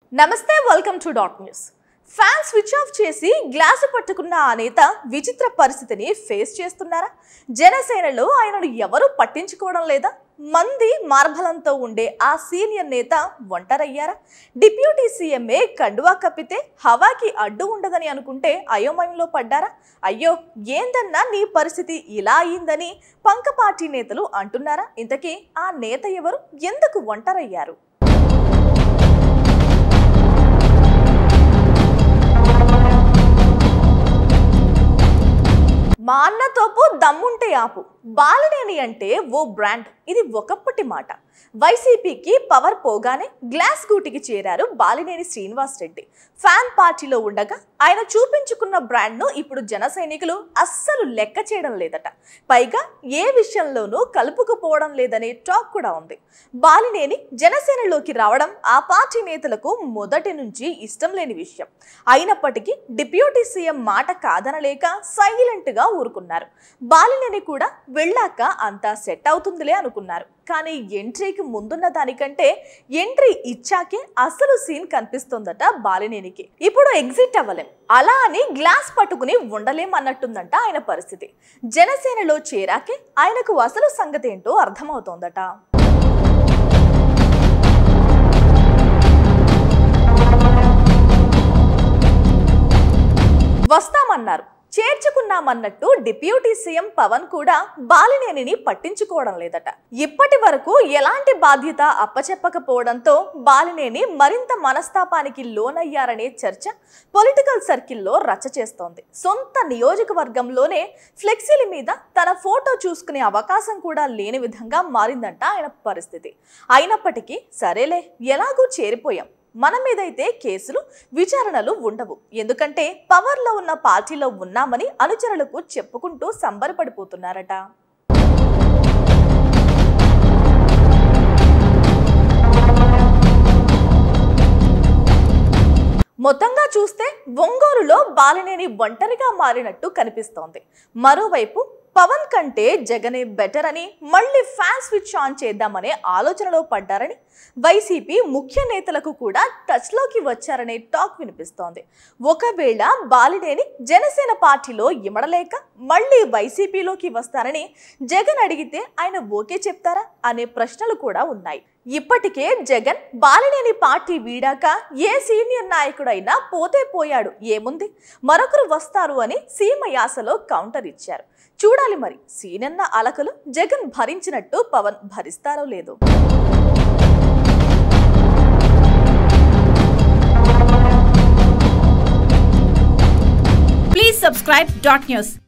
నమస్తే welcome to dot news fan switch off చేసి glass పట్టుకున్న ఆ నేత విచిత్ర పరిస్థితిని ఫేస్ చేస్తున్నారా జనసేనలో ఆయనను ఎవరూ పట్టించుకోవడం లేదా మంది మార్బలంతో ఉండే ఆ సీనియర్ నేత ఒంటరయ్యారా డిప్యూటీ సీఎంఏ కండువా కప్పితే హవాకి అడ్డు ఉండదని అనుకుంటే అయోమయంలో పడ్డారా అయ్యో ఏందన్నా నీ పరిస్థితి ఇలా అయిందని పంక పార్టీ నేతలు అంటున్నారా ఇంతకీ ఆ నేత ఎవరు ఎందుకు ఒంటరయ్యారు మా అన్న తోపు దమ్ముంటే ఆపు బాలనేని అంటే ఓ బ్రాండ్ ఇది ఒకప్పటి మాట వైసీపీకి పవర్ పోగానే గ్లాస్ గూటికి చేరారు బాలినేని శ్రీనివాస్ రెడ్డి ఫ్యాన్ పార్టీలో ఉండగా ఆయన చూపించుకున్న బ్రాండ్ను ఇప్పుడు జన సైనికులు అస్సలు లెక్క చేయడం లేదట పైగా ఏ విషయంలోనూ కలుపుకుపోవడం లేదనే టాక్ కూడా ఉంది బాలినేని జనసేనలోకి రావడం ఆ పార్టీ నేతలకు మొదటి నుంచి ఇష్టం లేని విషయం అయినప్పటికీ డిప్యూటీ సీఎం మాట కాదనలేక సైలెంట్ గా ఊరుకున్నారు బాలినేని కూడా వెళ్ళాక అంతా సెట్ అవుతుందిలే అనుకున్నారు కానీ ఎంట్రీకి ముందున్న దానికంటే ఎంట్రీ ఇచ్చాకే అసలు సీన్ కనిపిస్తుందట బాలినేనికి ఇప్పుడు ఎగ్జిట్ అవ్వలేం అలా అని గ్లాస్ పట్టుకుని ఉండలేం అన్నట్టుందంట ఆయన పరిస్థితి జనసేనలో చేరాకే ఆయనకు అసలు సంగతి ఏంటో అర్థమవుతోందట వస్తామన్నారు చేర్చుకున్నామన్నట్టు డిప్యూటీ సీఎం పవన్ కూడా బాలినేనిని పట్టించుకోవడం లేదట ఇప్పటి వరకు ఎలాంటి బాధ్యత అప్పచెప్పకపోవడంతో బాలినేని మరింత మనస్తాపానికి లోనయ్యారనే చర్చ పొలిటికల్ సర్కిల్లో రచ్చ చేస్తోంది సొంత నియోజకవర్గంలోనే ఫ్లెక్సీల మీద తన ఫోటో చూసుకునే అవకాశం కూడా లేని విధంగా మారిందంట ఆయన పరిస్థితి అయినప్పటికీ సరేలే ఎలాగూ చేరిపోయాం మన మీదైతే కేసులు విచారణలు ఉండవు ఎందుకంటే పవర్లో ఉన్న పార్టీలో ఉన్నామని అనుచరులకు చెప్పుకుంటూ సంబరపడిపోతున్నారట మొత్తంగా చూస్తే ఒంగోలులో బాలినేని ఒంటరిగా మారినట్టు కనిపిస్తోంది మరోవైపు పవన్ కంటే జగనే బెటర్ అని మళ్ళీ ఫ్యాన్ స్విచ్ ఆన్ చేద్దామనే ఆలోచనలో పడ్డారని వైసీపీ ముఖ్య నేతలకు కూడా టచ్లోకి వచ్చారనే టాక్ వినిపిస్తోంది ఒకవేళ బాలినేని జనసేన పార్టీలో ఇమడలేక మళ్ళీ వైసీపీలోకి వస్తారని జగన్ అడిగితే ఆయన ఓకే చెప్తారా అనే ప్రశ్నలు కూడా ఉన్నాయి ఇప్పటికే జగన్ బాలినేని పార్టీ వీడాక ఏ సీనియర్ నాయకుడైనా పోతే పోయాడు ఏముంది మరొకరు వస్తారు అని సీమ యాసలో కౌంటర్ ఇచ్చారు చూడాలి మరి సీనన్న అలకలు జగన్ భరించినట్టు పవన్ భరిస్తారో లేదో Please subscribe Dot News.